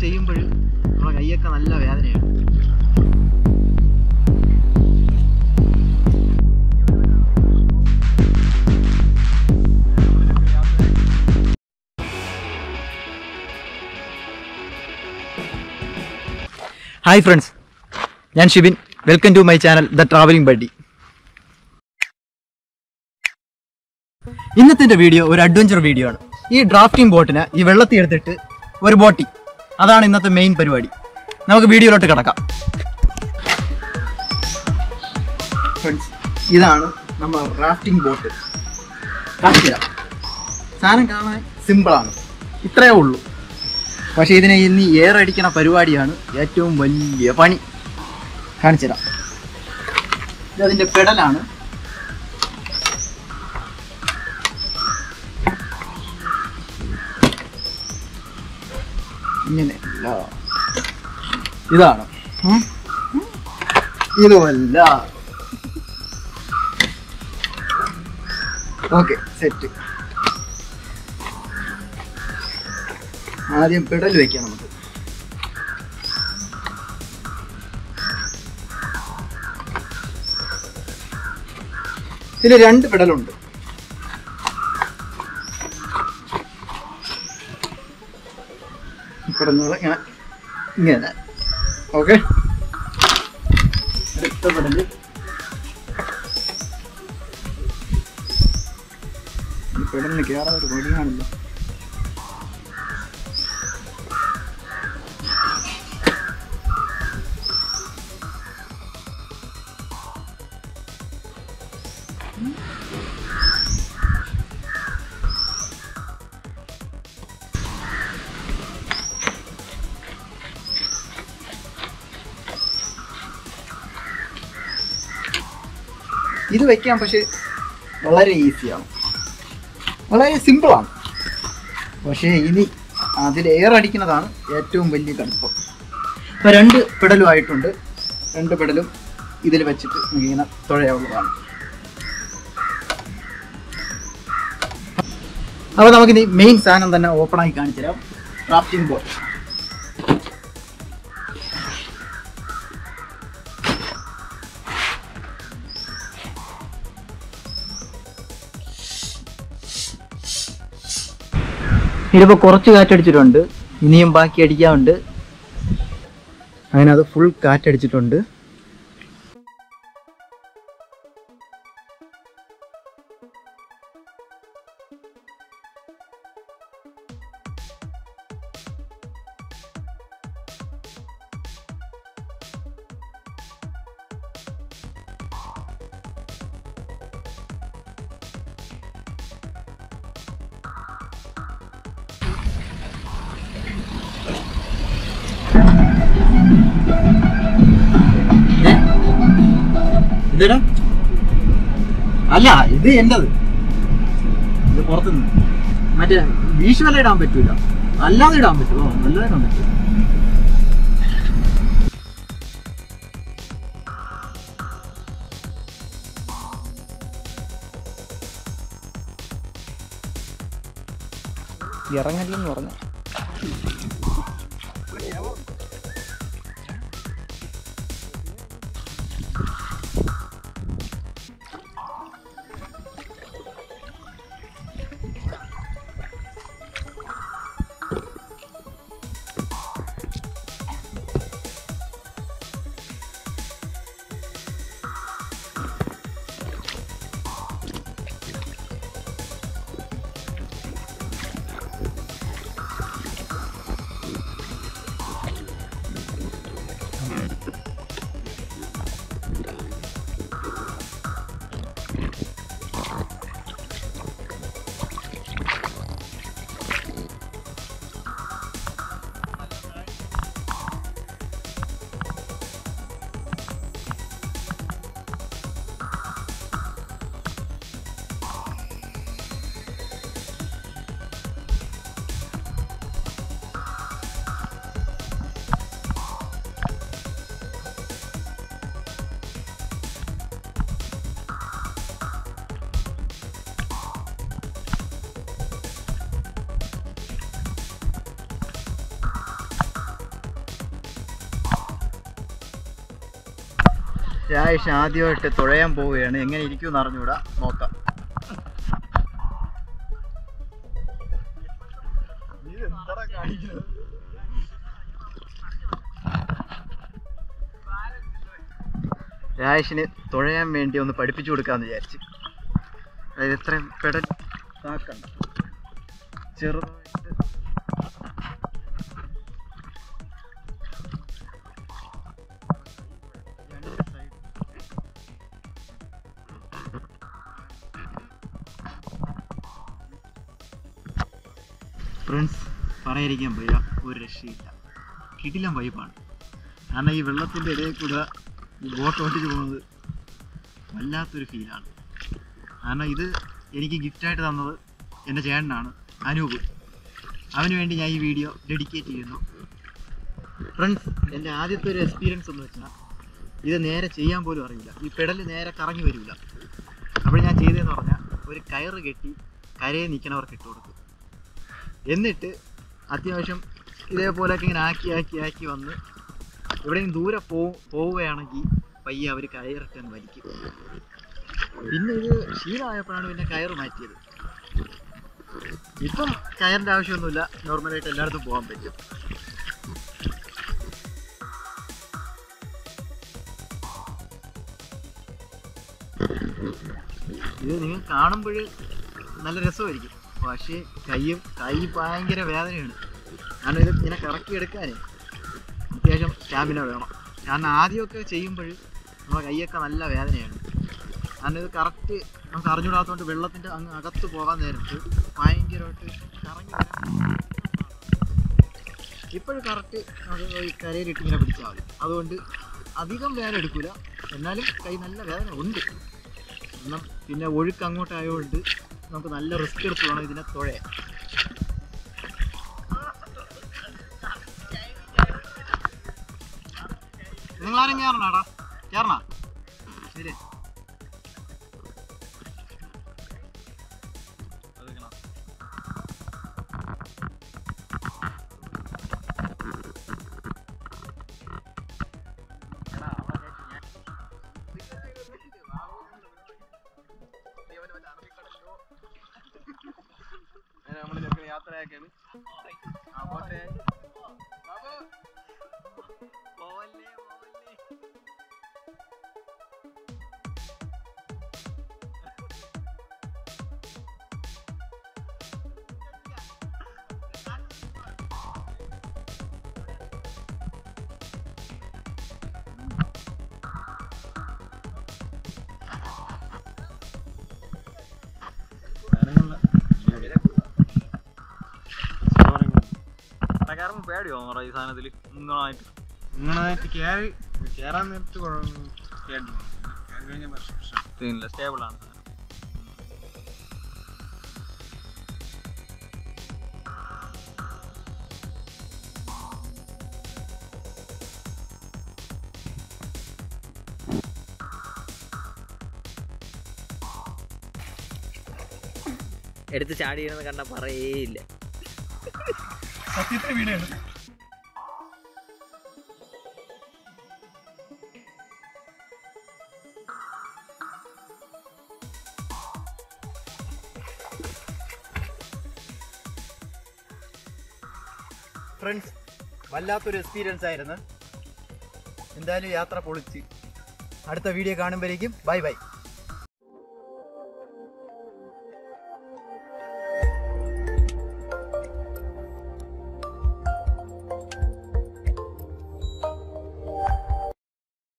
ചെയ്യുമ്പോൾ നമ്മളെ കൈയൊക്കെ നല്ല വേദനയാണ് ഹായ് ഫ്രണ്ട്സ് ഞാൻ Shibin welcome to my channel the travelling buddy ഇന്നത്തെ എൻ്റെ വീഡിയോ ഒരു അഡ്വഞ്ചർ വീഡിയോ ആണ് ഈ ഡ്രാഫ്റ്റിംഗ് ബോട്ടിന് ഈ വെള്ളത്തിൽ എടുത്തിട്ട് ഒരു ബോട്ടിംഗ് അതാണ് ഇന്നത്തെ മെയിൻ പരിപാടി നമുക്ക് വീഡിയോയിലോട്ട് കിടക്കാം ഫ്രണ്ട്സ് ഇതാണ് നമ്മൾ റാഫ്റ്റിംഗ് ബോട്ട് കാണിച്ചു തരാം സാധനം കാണാൻ സിമ്പിളാണ് ഇത്രയേ ഉള്ളൂ പക്ഷേ ഇതിനെ ഇന്ന് എയർ അടിക്കണ പരിപാടിയാണ് ഏറ്റവും വലിയ പണി കാണിച്ചു തരാം ഇതതിൻ്റെ പെഡലാണ് ഇങ്ങനെ അല്ല. ഇതാണ് ഉം. ഇതുമല്ല ഓക്കെ സെറ്റ് ആദ്യം പെഡൽ വെക്കാം നമുക്ക് ഇതിൽ രണ്ട് പെഡലുണ്ട് ഇവിടെ നിന്ന് ഇങ്ങനെ ഇങ്ങനെ ഓക്കെ അടുത്ത പെടല് ഈ പെടലിന് കയറാൻ ഒരു വഴിയാണല്ലോ ഇത് വെക്കാൻ പക്ഷെ വളരെ ഈസിയാണ് വളരെ സിമ്പിളാണ് പക്ഷേ ഇനി അതിൽ എയർ അടിക്കുന്നതാണ് ഏറ്റവും വലിയ കടുപ്പം ഇപ്പം രണ്ട് പെഡലും ആയിട്ടുണ്ട് രണ്ട് പെഡലും ഇതിൽ വെച്ചിട്ട് ഇങ്ങനെ തുഴയാവുന്നതാണ് അപ്പോൾ നമുക്കിനി മെയിൻ സാധനം തന്നെ ഓപ്പണായി കാണിച്ചു തരാം ക്രാഫ്റ്റിംഗ് ബോട്ട് ഇതിപ്പോൾ കുറച്ച് കാറ്റടിച്ചിട്ടുണ്ട് ഇനിയും ബാക്കി അടിക്കാനുണ്ട് അങ്ങനെ അത് ഫുൾ കാറ്റടിച്ചിട്ടുണ്ട് ഇതെടാ അല്ല ഇത് എന്റത് ഇത് പുറത്തുനിന്ന് മറ്റേ വീശുവല ഇടാൻ പറ്റൂല അല്ലാതെ ഇടാൻ പറ്റുമോ അല്ലാതെ ഇടാൻ പറ്റും ഇറങ്ങല്ലെന്ന് പറഞ്ഞ രാജേഷ് ആദ്യമായിട്ട് തുഴയാൻ പോവുകയാണ് എങ്ങനെ ഇരിക്കുമെന്ന് അറിഞ്ഞൂടാ നോക്കാം രാജേഷിന് തുഴയാൻ വേണ്ടി ഒന്ന് പഠിപ്പിച്ചു കൊടുക്കാന്ന് വിചാരിച്ച് അതായത് എത്രയും പെടൽ താക്കണ്ട ചെറുതായിട്ട് രണ്ട് side ഫ്രണ്ട്സ് പറയാതിരിക്കാൻ വയ്യ ഒരു രക്ഷയില്ല കിടിലം വൈബാണ് കാരണം ഈ വെള്ളത്തിൻ്റെ ഇടയിൽ കൂടെ ഈ ബോട്ട് ഓട്ടിച്ച് പോകുന്നത് വല്ലാത്തൊരു ഫീലാണ് കാരണം ഇത് എനിക്ക് ഗിഫ്റ്റായിട്ട് തന്നത് എൻ്റെ ചേട്ടനാണ് അനൂപ് അവന് വേണ്ടി ഞാൻ ഈ വീഡിയോ ഡെഡിക്കേറ്റ് ചെയ്യുന്നു ഫ്രണ്ട്സ് എൻ്റെ ആദ്യത്തെ ഒരു എക്സ്പീരിയൻസ് എന്ന് വെച്ചാൽ ഇത് നേരെ ചെയ്യാൻ പോലും അറിയില്ല ഈ പെടൽ നേരെ കറങ്ങി വരില്ല അപ്പോൾ ഞാൻ ചെയ്തതെന്ന് പറഞ്ഞാൽ ഒരു കയറ് കെട്ടി കരയെ നിൽക്കണവർക്ക് ഇട്ട് കൊടുത്തു എന്നിട്ട് അത്യാവശ്യം ഇതേപോലെയൊക്കെ ഇങ്ങനെ ആക്കി ആക്കി ആക്കി വന്ന് എവിടെയും ദൂരെ പോ പോവുകയാണെങ്കിൽ പയ്യെ അവർ കയറിട്ട് വലിക്കും പിന്നെ ഇത് ശീലമായപ്പോഴാണ് പിന്നെ കയറ് മാറ്റിയത് ഇപ്പം കയറിൻ്റെ ആവശ്യമൊന്നുമില്ല നോർമലായിട്ട് എല്ലായിടത്തും പോകാൻ പറ്റും ഇത് നിങ്ങൾ കാണുമ്പോൾ നല്ല രസമായിരിക്കും പക്ഷേ കൈയും കൈ ഭയങ്കര വേദനയാണ് കാരണം ഇത് ഇങ്ങനെ കറക്കി എടുക്കാനേ അത്യാവശ്യം സ്റ്റാമിന വേണം കാരണം ആദ്യമൊക്കെ ചെയ്യുമ്പോൾ നമ്മുടെ കൈയൊക്കെ നല്ല വേദനയാണ് കാരണം ഇത് കറക്റ്റ് നമുക്ക് അറിഞ്ഞുകൂടാത്തതുകൊണ്ട് വെള്ളത്തിൻ്റെ അങ്ങ് അകത്ത് പോകാൻ നേരത്ത് ഭയങ്കരമായിട്ട് കറങ്ങി വരാൻ ഇപ്പോഴും കറക്റ്റ് നമുക്ക് ഈ കരയിലിട്ട് ഇങ്ങനെ പിടിച്ചാൽ മതി അതുകൊണ്ട് അധികം വേദന എടുക്കില്ല എന്നാലും കൈ നല്ല വേദന ഉണ്ട് കാരണം പിന്നെ ഒഴുക്ക് അങ്ങോട്ടായതുകൊണ്ട് നമുക്ക് നല്ല റിസ്ക് എടുത്ത് വേണം ഇതിനെ തുഴയാൻ നിങ്ങളാരും കയറണാടാ കയറണ ശരി നമ്മൾ യാത്രയാക്കാണ് ആ പോട്ടെ കയറുമ്പോ പേടിയോ ഈ സാധനത്തില് മുങ്ങണായിട്ട് നിങ്ങളായിട്ട് കയറി കയറാൻ നേരത്ത് കേട്ടു കഴിഞ്ഞ തീനില്ല സ്റ്റേബിൾ ആണ് സാധനം എടുത്ത് ചാടിയിരുന്ന് കണ്ട പറയേയില്ല സത്യത്തിൽ വീടാണ് ഫ്രണ്ട്സ് വല്ലാത്തൊരു എക്സ്പീരിയൻസ് ആയിരുന്നു എന്തായാലും യാത്ര പൊളിച്ച് അടുത്ത വീഡിയോ കാണുമ്പോഴേക്കും ബൈ ബൈ